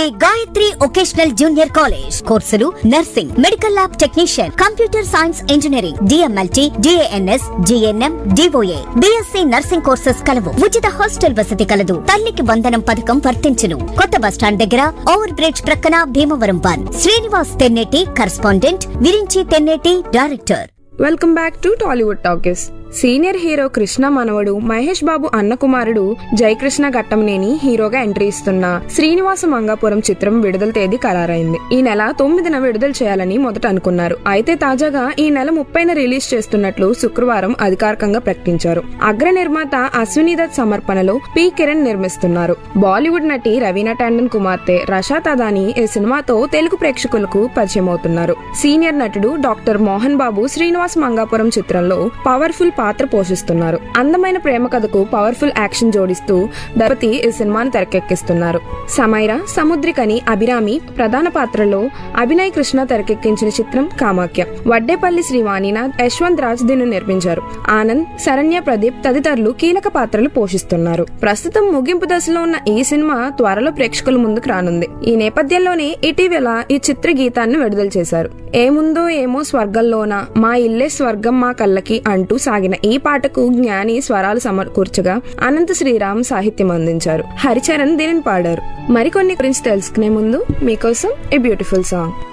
Shri Gayatri vocational junior college కోర్సులు nursing medical lab technician computer science engineering DMLT DNS GNM DOA BSc nursing courses కలవు ఉచిత hostel వసతి కలదు తల్లికి వందనం పథకం వర్తించును కొత్త బస్టాండ్ దగ్గర ఓవర్ బ్రిడ్జ్ ప్రక్కన Bhimavaram one Srinivas Tenneti correspondent Virinchi Tenneti director welcome back to Tollywood talkies senior hero Krishna మనవడు మహేష్ బాబు అన్న కుమారుడు జయకృష్ణ ఘట్టంనేని హీరోగా ఎంట్రీ ఇస్తున్న శ్రీనివాస మంగాపురం చిత్రం విడుదల తేదీ ఖరారైంది ఈ నెల తొమ్మిదిన విడుదల చేయాలని మొదట అనుకున్నారు అయితే తాజాగా ఈ నెల ముప్పైన రిలీజ్ చేస్తున్నట్లు శుక్రవారం అధికారికంగా ప్రకటించారు అగ్ర నిర్మాత అశ్విని దత్ సమర్పణలో పి కిరణ్ నిర్మిస్తున్నారు బాలీవుడ్ నటి రవీనా టాండన్ కుమార్తె రషా తదాని ఈ సినిమాతో తెలుగు ప్రేక్షకులకు పరిచయం అవుతున్నారు సీనియర్ నటుడు డాక్టర్ మోహన్ బాబు శ్రీనివాస్ మంగాపురం చిత్రంలో పవర్ఫుల్ పాత్ర పోషిస్తున్నారు అందమైన ప్రేమ కథకు పవర్ఫుల్ యాక్షన్ జోడిస్తూ దళపతి ఈ సినిమాను తెరకెక్కిస్తున్నారు సమైరా సముద్రికని అభిరామి ప్రధాన పాత్రలో అభినయ్ కృష్ణ తెరకెక్కించిన చిత్రం కామాఖ్య వడ్డేపల్లి శ్రీవాణినాథ్ యశ్వంత్ రాజ్ దీన్ని నిర్మించారు ఆనంద్ శరణ్య ప్రదీప్ తదితరులు కీలక పాత్రలు పోషిస్తున్నారు ప్రస్తుతం ముగింపు దశలో ఉన్న ఈ సినిమా త్వరలో ప్రేక్షకుల ముందుకు రానుంది ఈ నేపథ్యంలోనే ఇటీవల ఈ చిత్ర గీతాన్ని విడుదల చేశారు ఏముందో ఏమో స్వర్గంలోన మా ఇల్లే స్వర్గం మా కళ్ళకి అంటూ సాగిన ఈ పాటకు జ్ఞాని స్వరాలు సమకూర్చగా అనంత శ్రీరామ్ సాహిత్యం అందించారు హరిచరణ్ దీనిని పాడారు మరికొన్ని గురించి తెలుసుకునే ముందు మీకోసం ఏ బ్యూటిఫుల్ సాంగ్